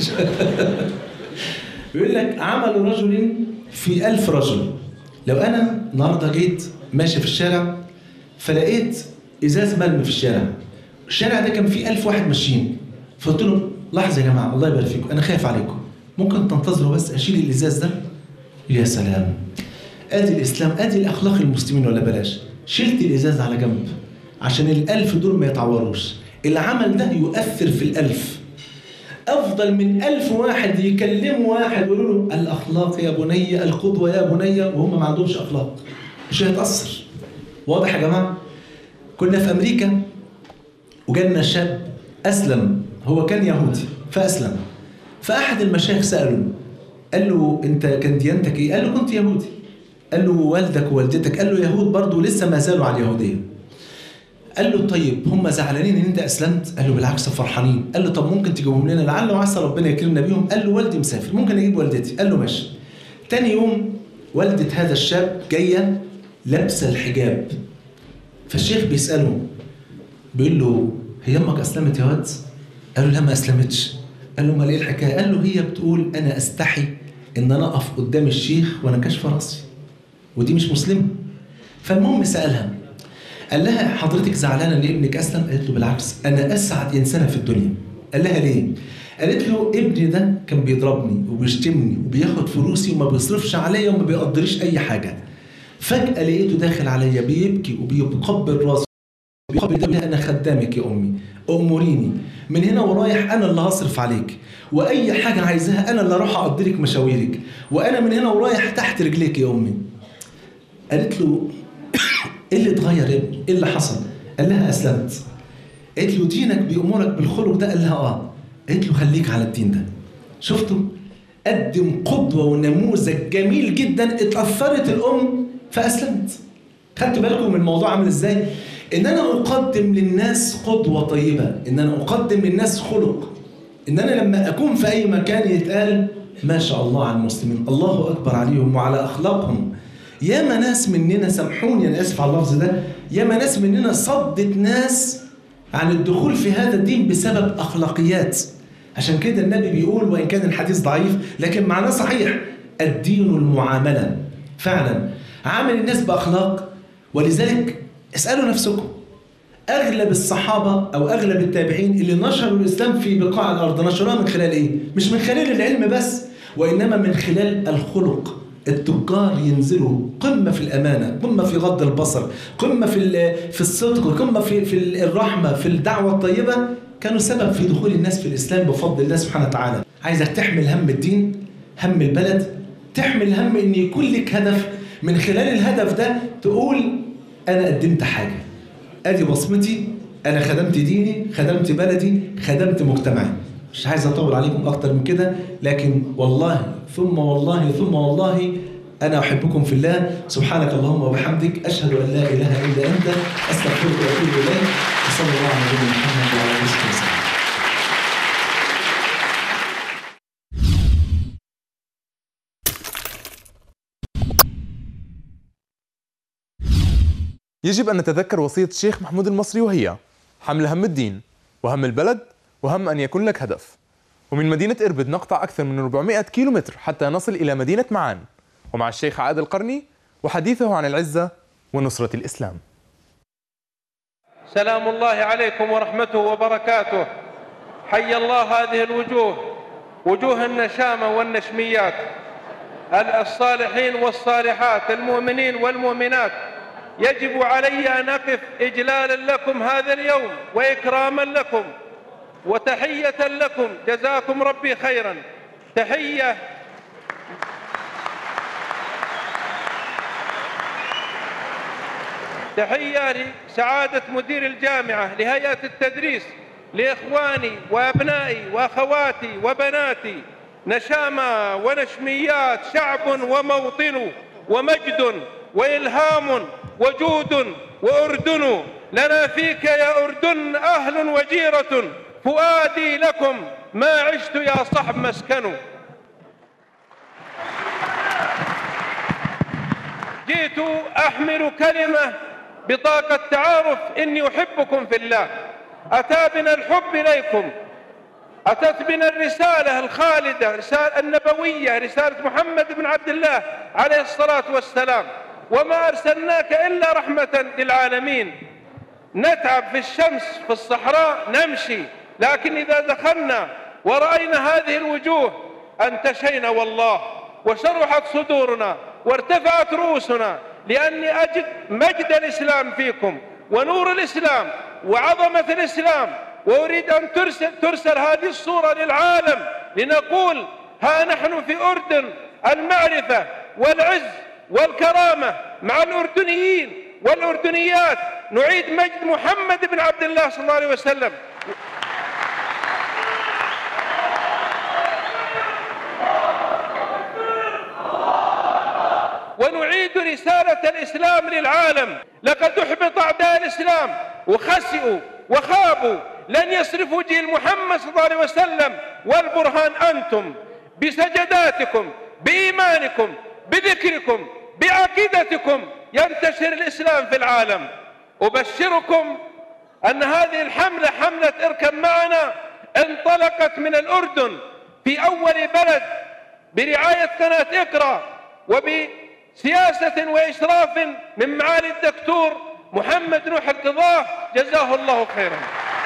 بيقول لك عمل رجل في ألف رجل لو أنا النهاردة جيت ماشي في الشارع فلقيت إزاز مرمي في الشارع الشارع ده كان فيه ألف واحد ماشيين فقلت لهم لحظة يا جماعة الله يبارك فيكم أنا خايف عليكم ممكن تنتظروا بس أشيل الإزاز ده يا سلام ادي الاسلام ادي الاخلاق المسلمين ولا بلاش شلت الازاز على جنب عشان الالف دول ما يتعوروش العمل ده يؤثر في الالف افضل من الف واحد يكلموا واحد ويقولوا له الاخلاق يا بني القدوه يا بني وهم ما عندهمش اخلاق مش هيتاثر واضح يا جماعه كنا في امريكا وجالنا شاب اسلم هو كان يهودي فاسلم فاحد المشايخ ساله قال له انت كان ديانتك ايه؟ قال له كنت يهودي. قال له والدك ووالدتك قال له يهود برضه لسه ما زالوا على اليهوديه. قال له طيب هم زعلانين ان انت اسلمت؟ قال له بالعكس فرحانين. قال له طب ممكن تجيبهم لنا لعل وعسى ربنا يكرمنا بيهم. قال له والدي مسافر ممكن اجيب والدتي. قال له ماشي. تاني يوم والدة هذا الشاب جايه لابسه الحجاب. فالشيخ بيساله بيقول له هي امك اسلمت يا واد؟ قال له لا ما اسلمتش. قال له امال ايه الحكايه؟ قال له هي بتقول انا استحي ان انا اقف قدام الشيخ وانا كاشف راسي ودي مش مسلمه. فالمهم سالها قال لها حضرتك زعلانه ان ابنك اسلم؟ قالت له بالعكس انا اسعد انسانه في الدنيا. قال لها ليه؟ قالت له ابني ده كان بيضربني وبيشتمني وبياخد فلوسي وما بيصرفش عليا وما بيقدريش اي حاجه. فجاه لقيته داخل عليا بيبكي وبيقبل راسي بيقبل انا خدامك يا امي اموريني من هنا ورايح انا اللي هصرف عليك واي حاجه عايزاها انا اللي اروح اقضي لك مشاويرك وانا من هنا ورايح تحت رجليك يا امي قالت له ايه اللي اتغير يا ابني ايه اللي حصل قال لها اسلمت قالت له دينك بيامرك بالخلق ده قال لها اه قالت له خليك على الدين ده شفتوا قدم قدوه ونموذج جميل جدا اتاثرت الام فاسلمت خدتوا بالكم من الموضوع عامل ازاي ان انا اقدم للناس قدوه طيبه ان انا اقدم للناس خلق ان انا لما اكون في اي مكان يتقال ما شاء الله على المسلمين الله اكبر عليهم وعلى اخلاقهم ياما ناس مننا سامحوني انا اسف على اللفظ ده ياما ناس مننا صدت ناس عن الدخول في هذا الدين بسبب اخلاقيات عشان كده النبي بيقول وان كان الحديث ضعيف لكن معناه صحيح الدين المعامله فعلا عامل الناس باخلاق ولذلك اسالوا نفسكم اغلب الصحابه او اغلب التابعين اللي نشروا الاسلام في بقاع الارض نشروها من خلال ايه؟ مش من خلال العلم بس وانما من خلال الخلق التجار ينزلوا قمه في الامانه، قمه في غض البصر، قمه في في الصدق، قمه في في الرحمه، في الدعوه الطيبه، كانوا سبب في دخول الناس في الاسلام بفضل الله سبحانه وتعالى. عايزك تحمل هم الدين، هم البلد، تحمل هم ان يكون لك هدف من خلال الهدف ده تقول انا قدمت حاجه ادي بصمتي انا خدمت ديني خدمت بلدي خدمت مجتمعي مش عايز اطول عليكم اكتر من كده لكن والله ثم والله ثم والله انا احبكم في الله سبحانك اللهم وبحمدك اشهد ان لا اله الا انت استغفرك واتوب اليك وصلى الله على نبينا محمد وعلى اله وصحبه وسلم يجب أن نتذكر وصية الشيخ محمود المصري وهي حمل هم الدين وهم البلد وهم أن يكون لك هدف ومن مدينة إربد نقطع أكثر من 400 كيلومتر حتى نصل إلى مدينة معان ومع الشيخ عائد القرني وحديثه عن العزة ونصرة الإسلام سلام الله عليكم ورحمته وبركاته حي الله هذه الوجوه وجوه النشامة والنشميات الصالحين والصالحات المؤمنين والمؤمنات يجب علي أن أقف إجلالا لكم هذا اليوم وإكراما لكم وتحية لكم جزاكم ربي خيرا تحية تحية لسعادة مدير الجامعة لهيئة التدريس لإخواني وأبنائي وأخواتي وبناتي نشامة ونشميات شعب وموطن ومجد وإلهام وجود وأردن لنا فيك يا أردن أهل وجيرة فؤادي لكم ما عشت يا صحب مسكن جئت أحمل كلمة بطاقة تعارف إني أحبكم في الله أتى بنا الحب إليكم أتت بنا الرسالة الخالدة رسالة النبوية رسالة محمد بن عبد الله عليه الصلاة والسلام وما أرسلناك إلا رحمة للعالمين نتعب في الشمس في الصحراء نمشي لكن إذا دخلنا ورأينا هذه الوجوه انتشينا والله وشرحت صدورنا وارتفعت رؤوسنا لأني أجد مجد الإسلام فيكم ونور الإسلام وعظمة الإسلام وأريد أن ترسل, ترسل هذه الصورة للعالم لنقول ها نحن في أردن المعرفة والعز والكرامة مع الأردنيين والأردنيات نعيد مجد محمد بن عبد الله صلى الله عليه وسلم ونعيد رسالة الإسلام للعالم لقد أحبط أعداء الإسلام وخسئوا وخابوا لن يصرفوا جيل محمد صلى الله عليه وسلم والبرهان أنتم بسجداتكم بإيمانكم بذكركم بعقيدتكم ينتشر الإسلام في العالم أبشركم أن هذه الحملة حملة اركب معنا انطلقت من الأردن في أول بلد برعاية قناة اقرأ وبسياسة وإشراف من معالي الدكتور محمد نوح القضاة جزاه الله خيرا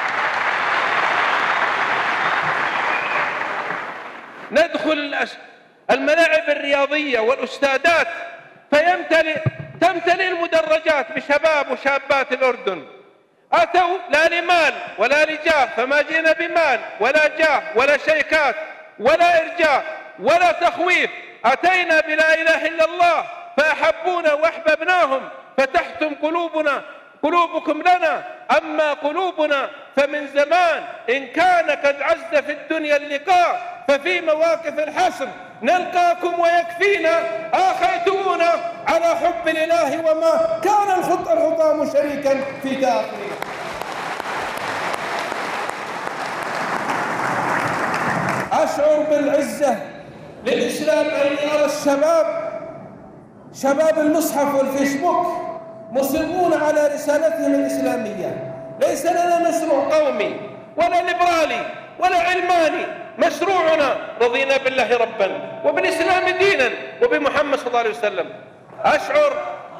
ندخل الملاعب الرياضية والأستاذات فيمتلئ تمتلئ المدرجات بشباب وشابات الأردن أتوا لا لمال ولا لجاه فما جئنا بمال ولا جاه ولا شيكات ولا إرجاء ولا تخويف أتينا بلا إله إلا الله فأحبونا وأحببناهم فتحتم قلوبنا قلوبكم لنا أما قلوبنا فمن زمان إن كان قد عز في الدنيا اللقاء ففي مواقف الحسن نلقاكم ويكفينا آخيتمونا على حب الإله وما كان الخط الحطام شريكا في داخله أشعر بالعزة للإسلام أني أرى الشباب شباب المصحف والفيسبوك مصرون على رسالتهم الإسلامية ليس لنا مشروع قومي ولا ليبرالي ولا علماني مشروعنا رضينا بالله ربا وبالإسلام دينا وبمحمد صلى الله عليه وسلم أشعر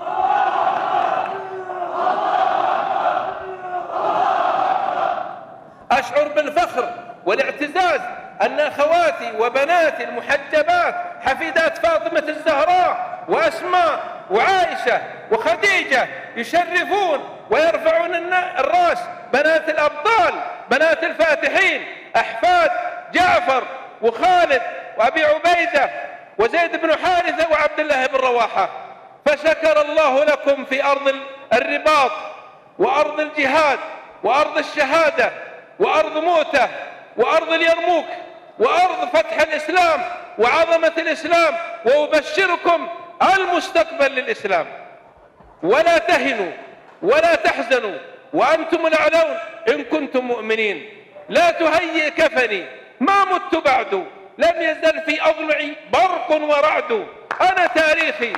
أشعر بالفخر والاعتزاز أن أخواتي وبناتي المحجبات حفيدات فاطمة الزهراء وأسماء وعائشة وخديجة يشرفون ويرفعون الراس بنات الأبطال بنات الفاتحين أحفاد جعفر وخالد وأبي عبيدة وزيد بن حارثة وعبد الله بن رواحة فشكر الله لكم في أرض الرباط وأرض الجهاد وأرض الشهادة وأرض موتة وأرض اليرموك وأرض فتح الإسلام وعظمة الإسلام وأبشركم المستقبل للإسلام ولا تهنوا ولا تحزنوا وأنتم الأعلون إن كنتم مؤمنين لا تهيئ كفني ما مت بعد لم يزل في أضلعي برق ورعد أنا تاريخي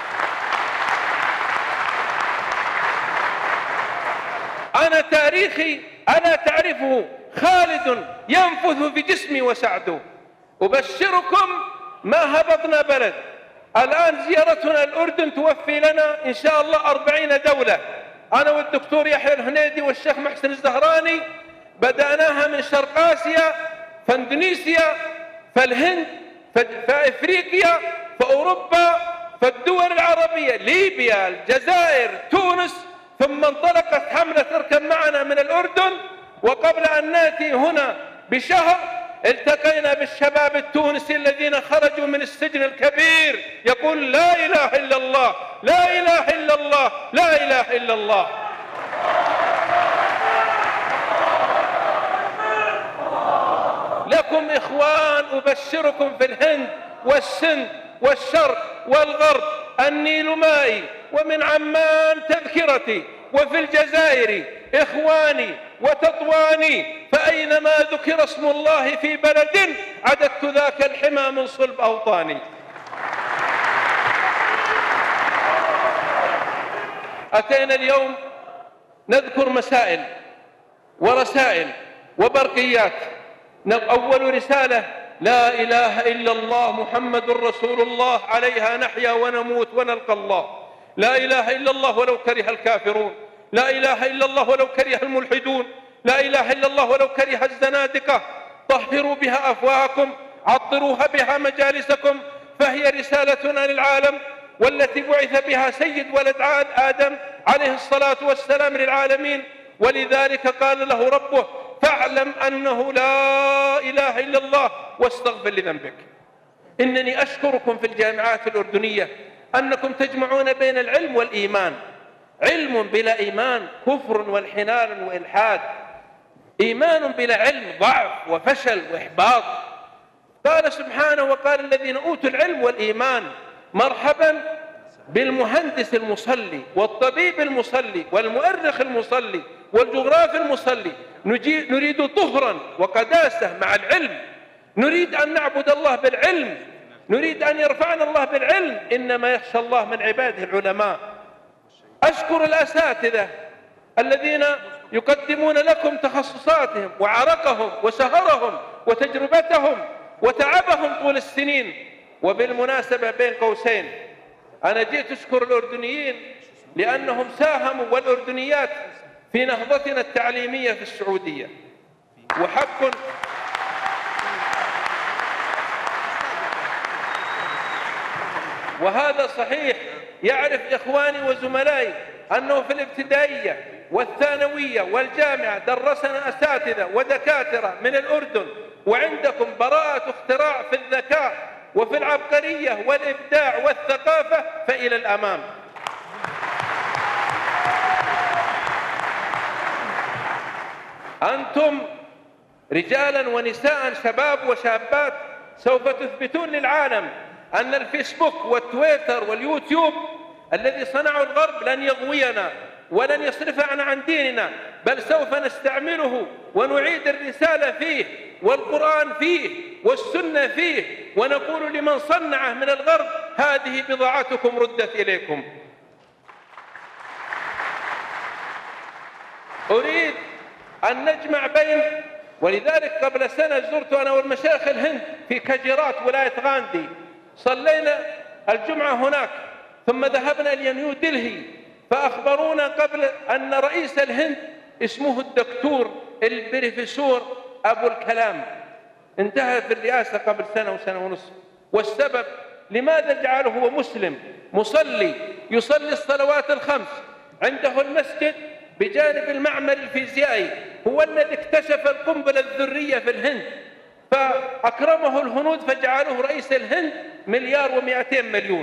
أنا تاريخي ألا تعرفه خالد ينفث في جسمي وسعد أبشركم ما هبطنا بلد الآن زيارتنا الأردن توفي لنا إن شاء الله أربعين دولة أنا والدكتور يحيى الهنيدي والشيخ محسن الزهراني بدأناها من شرق آسيا فاندونيسيا فالهند فافريقيا فاوروبا فالدول العربيه ليبيا الجزائر تونس ثم انطلقت حمله اركب معنا من الاردن وقبل ان ناتي هنا بشهر التقينا بالشباب التونسي الذين خرجوا من السجن الكبير يقول لا اله الا الله لا اله الا الله لا اله الا الله إخوان أبشركم في الهند والسند والشرق والغرب النيل مائي ومن عمان تذكرتي وفي الجزائر إخواني وتطواني فأينما ذكر اسم الله في بلد عددت ذاك الحمى من صلب أوطاني أتينا اليوم نذكر مسائل ورسائل وبرقيات أول رسالة لا إله إلا الله محمد رسول الله عليها نحيا ونموت ونلقى الله لا إله إلا الله ولو كره الكافرون لا إله إلا الله ولو كره الملحدون لا إله إلا الله ولو كره الزنادقة طهروا بها أفواهكم عطروها بها مجالسكم فهي رسالتنا للعالم والتي بعث بها سيد ولد عاد آدم عليه الصلاة والسلام للعالمين ولذلك قال له ربه فاعلم أنه لا إله إلا الله واستغفر لذنبك إنني أشكركم في الجامعات الأردنية أنكم تجمعون بين العلم والإيمان علم بلا إيمان كفر وانحنال وإلحاد إيمان بلا علم ضعف وفشل وإحباط قال سبحانه وقال الذين أوتوا العلم والإيمان مرحبا بالمهندس المصلي والطبيب المصلي والمؤرخ المصلي والجغراف المصلي نريد طهرا وقداسة مع العلم نريد أن نعبد الله بالعلم نريد أن يرفعنا الله بالعلم إنما يخشى الله من عباده العلماء أشكر الأساتذة الذين يقدمون لكم تخصصاتهم وعرقهم وسهرهم وتجربتهم وتعبهم طول السنين وبالمناسبة بين قوسين أنا جئت أشكر الأردنيين لأنهم ساهموا والأردنيات في نهضتنا التعليمية في السعودية وحق وهذا صحيح يعرف إخواني وزملائي أنه في الابتدائية والثانوية والجامعة درسنا أساتذة ودكاترة من الأردن وعندكم براءة اختراع في الذكاء وفي العبقرية والإبداع والثقافة فإلى الأمام أنتم رجالا ونساء شباب وشابات سوف تثبتون للعالم أن الفيسبوك والتويتر واليوتيوب الذي صنعه الغرب لن يغوينا ولن يصرفنا عن ديننا بل سوف نستعمله ونعيد الرسالة فيه والقرآن فيه والسنة فيه ونقول لمن صنعه من الغرب هذه بضاعتكم ردت إليكم أريد أن نجمع بين ولذلك قبل سنة زرت أنا والمشايخ الهند في كجيرات ولاية غاندي صلينا الجمعة هناك ثم ذهبنا إلى نيو دلهي فأخبرونا قبل أن رئيس الهند اسمه الدكتور البريفيسور أبو الكلام انتهى في الرئاسة قبل سنة وسنة ونصف والسبب لماذا جعله هو مسلم مصلي يصلي الصلوات الخمس عنده المسجد بجانب المعمل الفيزيائي هو الذي اكتشف القنبلة الذرية في الهند فأكرمه الهنود فجعلوه رئيس الهند مليار ومئتين مليون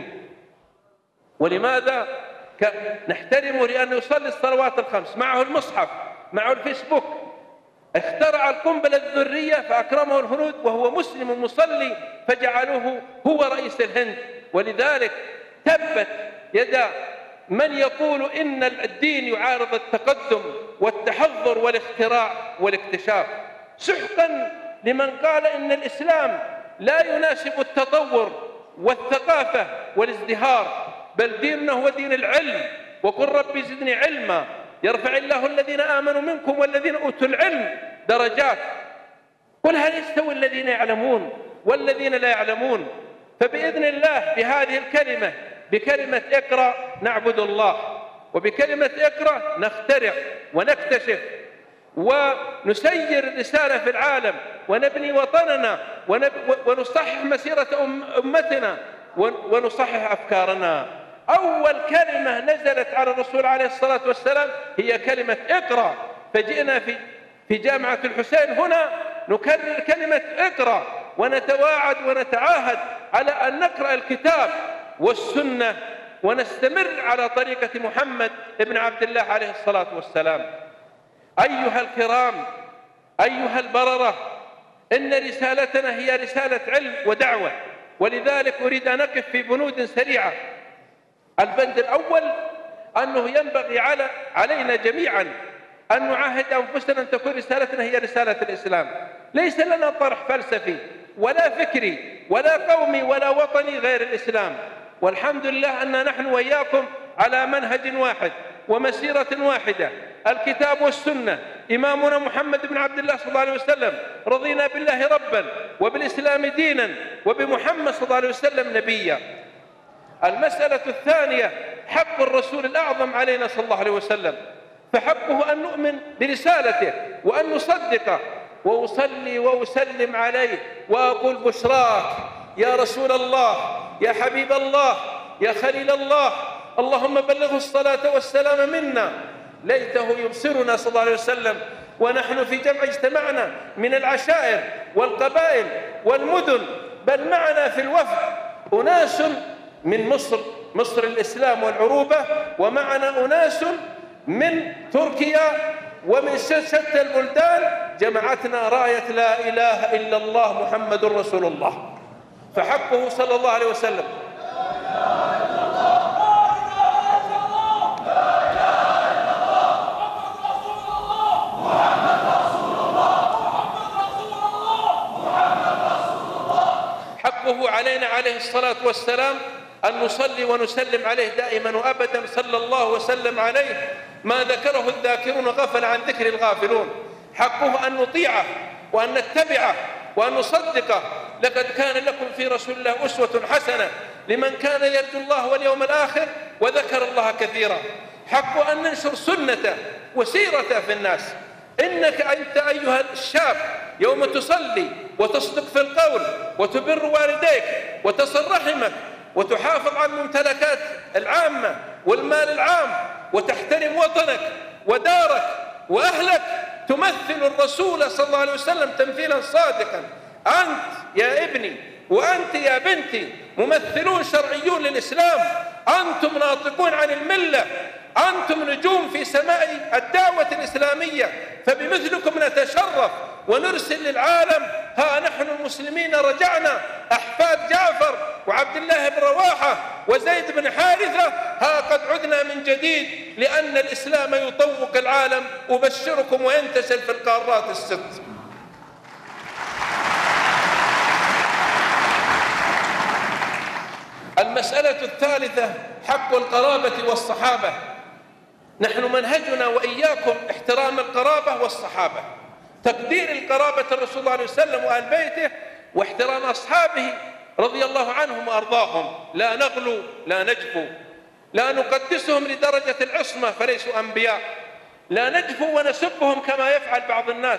ولماذا نحترمه لأنه يصلي الصلوات الخمس معه المصحف معه الفيسبوك اخترع القنبلة الذرية فأكرمه الهنود وهو مسلم مصلي فجعلوه هو رئيس الهند ولذلك تبت يدا من يقول إن الدين يعارض التقدم والتحضر والاختراع والاكتشاف سحقا لمن قال إن الإسلام لا يناسب التطور والثقافة والازدهار بل ديننا هو دين العلم وقل ربي زدني علما يرفع الله الذين آمنوا منكم والذين أوتوا العلم درجات قل هل يستوي الذين يعلمون والذين لا يعلمون فبإذن الله بهذه الكلمة بكلمة اقرأ نعبد الله وبكلمة اقرأ نخترع ونكتشف ونسير الرسالة في العالم ونبني وطننا ونصحح مسيرة أمتنا ونصحح أفكارنا أول كلمة نزلت على الرسول عليه الصلاة والسلام هي كلمة اقرأ فجئنا في في جامعة الحسين هنا نكرر كلمة اقرأ ونتواعد ونتعاهد على أن نقرأ الكتاب والسنة ونستمر على طريقة محمد بن عبد الله عليه الصلاة والسلام أيها الكرام أيها البررة إن رسالتنا هي رسالة علم ودعوة ولذلك أريد أن أقف في بنود سريعة البند الأول أنه ينبغي على علينا جميعا أن نعاهد أنفسنا أن تكون رسالتنا هي رسالة الإسلام ليس لنا طرح فلسفي ولا فكري ولا قومي ولا وطني غير الإسلام والحمد لله أن نحن وإياكم على منهج واحد ومسيرة واحدة الكتاب والسنة إمامنا محمد بن عبد الله صلى الله عليه وسلم رضينا بالله ربا وبالإسلام دينا وبمحمد صلى الله عليه وسلم نبيا المسألة الثانية حق الرسول الأعظم علينا صلى الله عليه وسلم فحقه أن نؤمن برسالته وأن نصدقه وأصلي وأسلم عليه وأقول بشراك يا رسول الله يا حبيب الله يا خليل الله اللهم بلغه الصلاة والسلام منا ليته يبصرنا صلى الله عليه وسلم ونحن في جمع اجتمعنا من العشائر والقبائل والمدن بل معنا في الوفد أناس من مصر مصر الإسلام والعروبة ومعنا أناس من تركيا ومن شتى البلدان جمعتنا راية لا إله إلا الله محمد رسول الله فحقه صلى الله عليه وسلم حقه علينا عليه الصلاة والسلام أن نصلي ونسلم عليه دائما وأبدا صلى الله وسلم عليه ما ذكره الذاكرون غفل عن ذكر الغافلون حقه أن نطيعه وأن نتبعه وأن نصدقه لقد كان لكم في رسول الله أسوة حسنة لمن كان يرجو الله واليوم الآخر وذكر الله كثيرا حق أن ننشر سنته وسيرته في الناس إنك أنت أيها الشاب يوم تصلي وتصدق في القول وتبر والديك وتصل رحمك وتحافظ على الممتلكات العامة والمال العام وتحترم وطنك ودارك وأهلك تمثل الرسول صلى الله عليه وسلم تمثيلا صادقا أنت يا ابني وأنت يا بنتي ممثلون شرعيون للإسلام أنتم ناطقون عن الملة أنتم نجوم في سماء الدعوة الإسلامية فبمثلكم نتشرف ونرسل للعالم ها نحن المسلمين رجعنا أحفاد جعفر وعبد الله بن رواحة وزيد بن حارثة ها قد عدنا من جديد لأن الإسلام يطوق العالم أبشركم وينتشر في القارات الست المسألة الثالثة حق القرابة والصحابة نحن منهجنا وإياكم احترام القرابة والصحابة تقدير القرابة الرسول الله عليه وسلم وآل بيته واحترام أصحابه رضي الله عنهم وأرضاهم لا نغلو لا نجفو لا نقدسهم لدرجة العصمة فليسوا أنبياء لا نجفو ونسبهم كما يفعل بعض الناس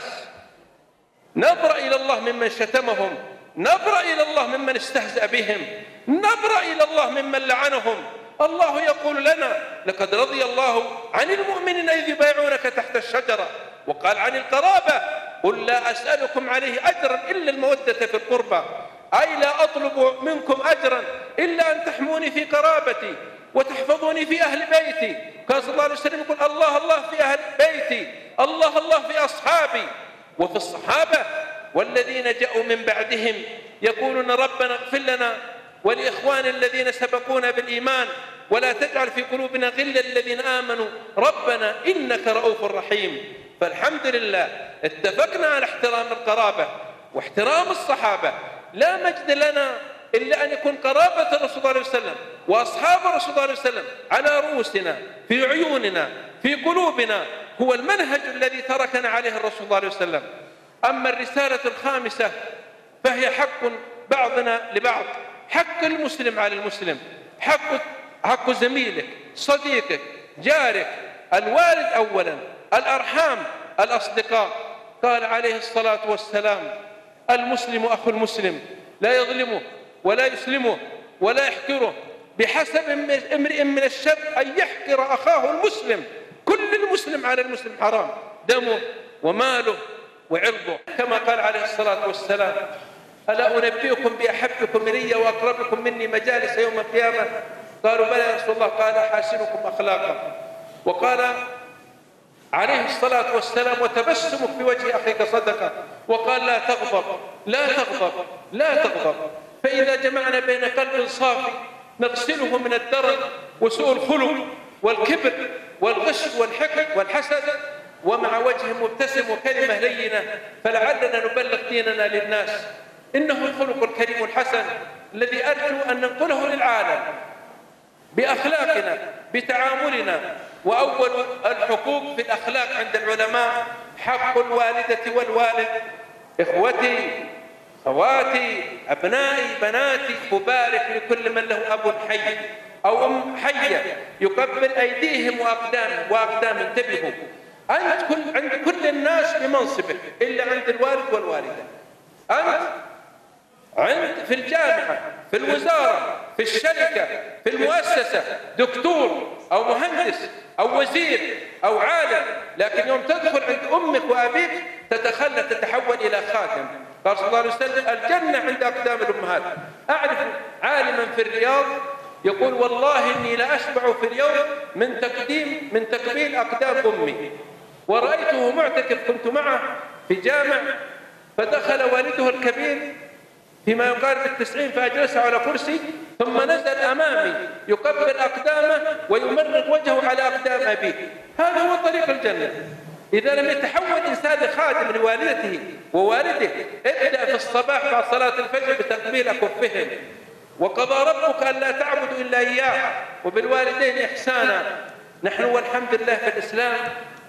نبرأ إلى الله ممن شتمهم نبرأ إلى الله ممن استهزأ بهم نبرأ إلى الله ممن لعنهم الله يقول لنا لقد رضي الله عن المؤمنين إذ يبايعونك تحت الشجرة وقال عن القرابة قل لا أسألكم عليه أجرا إلا المودة في القربى أي لا أطلب منكم أجرا إلا أن تحموني في قرابتي وتحفظوني في أهل بيتي كان صلى الله عليه وسلم يقول الله الله في أهل بيتي الله الله في أصحابي وفي الصحابة والذين جاءوا من بعدهم يقولون ربنا اغفر لنا ولإخوان الذين سبقونا بالإيمان ولا تجعل في قلوبنا غلا الذين آمنوا ربنا إنك رؤوف رحيم فالحمد لله اتفقنا على احترام القرابة واحترام الصحابة لا مجد لنا إلا أن يكون قرابة الرسول صلى الله عليه وسلم وأصحاب الرسول صلى الله عليه وسلم على رؤوسنا في عيوننا في قلوبنا هو المنهج الذي تركنا عليه الرسول صلى الله عليه وسلم أما الرسالة الخامسة فهي حق بعضنا لبعض حق المسلم على المسلم حق حق زميلك صديقك جارك الوالد أولا الأرحام الأصدقاء قال عليه الصلاة والسلام المسلم أخو المسلم لا يظلمه ولا يسلمه ولا يحقره بحسب امرئ من الشر أن يحقر أخاه المسلم كل المسلم على المسلم حرام دمه وماله وعرضه كما قال عليه الصلاة والسلام ألا أنبئكم بأحبكم إلي وأقربكم مني مجالس يوم القيامة قالوا بلى يا رسول الله قال حاسنكم أخلاقا وقال عليه الصلاة والسلام وتبسمك في وجه أخيك صدقة وقال لا تغضب لا تغضب لا تغضب فإذا جمعنا بين قلب صافي نغسله من الدرن وسوء الخلق والكبر والغش والحقد والحسد ومع وجه مبتسم وكلمة لينة فلعلنا نبلغ ديننا للناس إنه الخلق الكريم الحسن الذي أرجو أن ننقله للعالم بأخلاقنا بتعاملنا وأول الحقوق في الأخلاق عند العلماء حق الوالدة والوالد إخوتي أخواتي أبنائي بناتي أبارك لكل من له أب حي أو أم حية يقبل أيديهم وأقدامهم وأقدام انتبهوا أنت كل عند كل الناس بمنصبك إلا عند الوالد والوالدة أنت عند في الجامعة في الوزارة في الشركة في المؤسسة دكتور أو مهندس أو وزير أو عالم لكن يوم تدخل عند أمك وأبيك تتخلى تتحول إلى خادم قال صلى الله عليه وسلم الجنة عند أقدام الأمهات أعرف عالما في الرياض يقول والله إني لا أشبع في اليوم من تقديم من تقبيل أقدام أمي ورأيته معتكف كنت معه في جامع فدخل والده الكبير فيما يقارب التسعين فأجلسه على كرسي ثم نزل أمامي يقبل أقدامه ويمرغ وجهه على أقدام أبيه هذا هو طريق الجنة إذا لم يتحول إنسان خادم لوالدته ووالده ابدأ في الصباح بعد صلاة الفجر بتقبيل أكفهم وقضى ربك أن لا تعبدوا إلا إياه وبالوالدين إحسانا نحن والحمد لله في الإسلام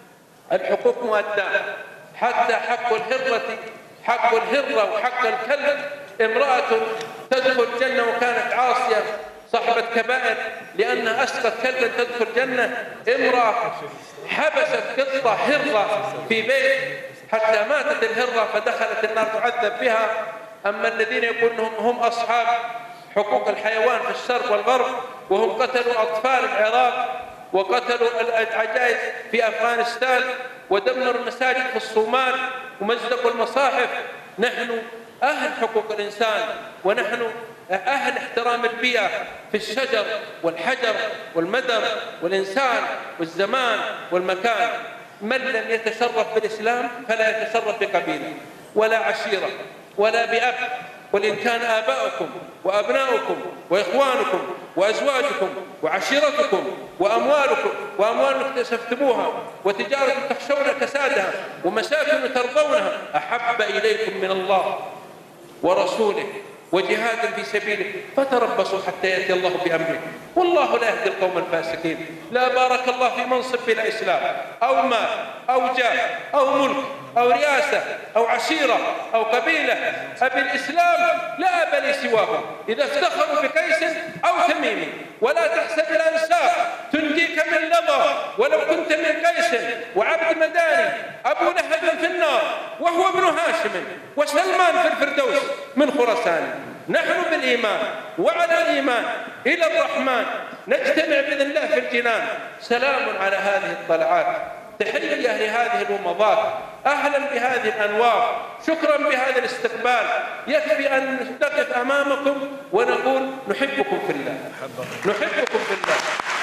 الحقوق مؤداة حتى حق الهرة حق الهرة وحق الكلب امرأة تدخل الجنة وكانت عاصية صاحبة كبائر لأنها أسقط كلبا تدخل الجنة امرأة حبست قطة هرة في بيت حتى ماتت الهرة فدخلت النار تعذب بها أما الذين يقولون هم أصحاب حقوق الحيوان في الشرق والغرب وهم قتلوا أطفال العراق وقتلوا العجائز في أفغانستان ودمروا المساجد في الصومال ومزقوا المصاحف نحن أهل حقوق الإنسان ونحن أهل احترام البيئة في الشجر والحجر والمدر والإنسان والزمان والمكان من لم يتشرف بالإسلام فلا يتشرف بقبيلة ولا عشيرة ولا بأب قل إن كان آباؤكم وأبناؤكم وإخوانكم وأزواجكم وعشيرتكم وأموالكم وأموال اكتسبتموها وتجارة تخشون كسادها ومساكن ترضونها أحب إليكم من الله ورسوله وجهاد في سبيله فتربصوا حتى يأتي الله بأمره والله لا يهدي القوم الفاسقين لا بارك الله في منصب بلا إسلام أو مال أو جاه أو ملك أو رئاسة أو عشيرة أو قبيلة أبي الإسلام لا أب لي سواه إذا افتخروا بقيس أو تميم ولا تحسب الأنساب تنجيك من لظى ولو كنت من قيس وعبد مداني أبو لهب في النار وهو ابن هاشم وسلمان في الفردوس من خراسان نحن بالإيمان وعلى الإيمان إلى الرحمن نجتمع بإذن الله في الجنان سلام على هذه الطلعات تحية لهذه الومضات أهلا بهذه الأنوار شكرا بهذا الاستقبال يكفي أن نقف أمامكم ونقول نحبكم في الله نحبكم في الله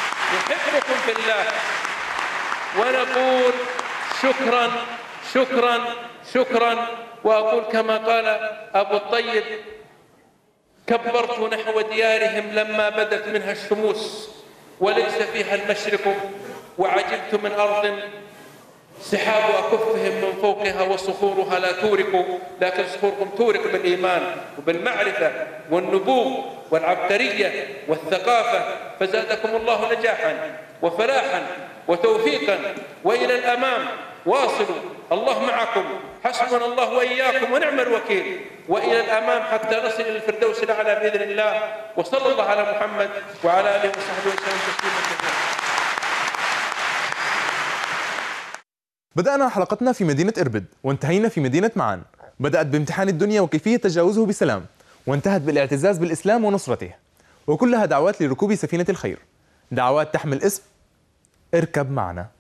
نحبكم في الله ونقول شكرا شكرا شكرا وأقول كما قال أبو الطيب كبرت نحو ديارهم لما بدت منها الشموس وليس فيها المشرق وعجبت من أرض سحاب أكفهم من فوقها وصخورها لا تورق لكن صخوركم تورق بالإيمان وبالمعرفة والنبوغ والعبقرية والثقافة فزادكم الله نجاحا وفلاحا وتوفيقا وإلى الأمام واصلوا الله معكم حسبنا الله وإياكم ونعم الوكيل وإلى الأمام حتى نصل إلى الفردوس الأعلى بإذن الله وصلى الله على محمد وعلى آله وصحبه وسلم تسليما كثيرا بدأنا حلقتنا في مدينة إربد وانتهينا في مدينة معان بدأت بامتحان الدنيا وكيفية تجاوزه بسلام وانتهت بالاعتزاز بالإسلام ونصرته وكلها دعوات لركوب سفينة الخير دعوات تحمل اسم اركب معنا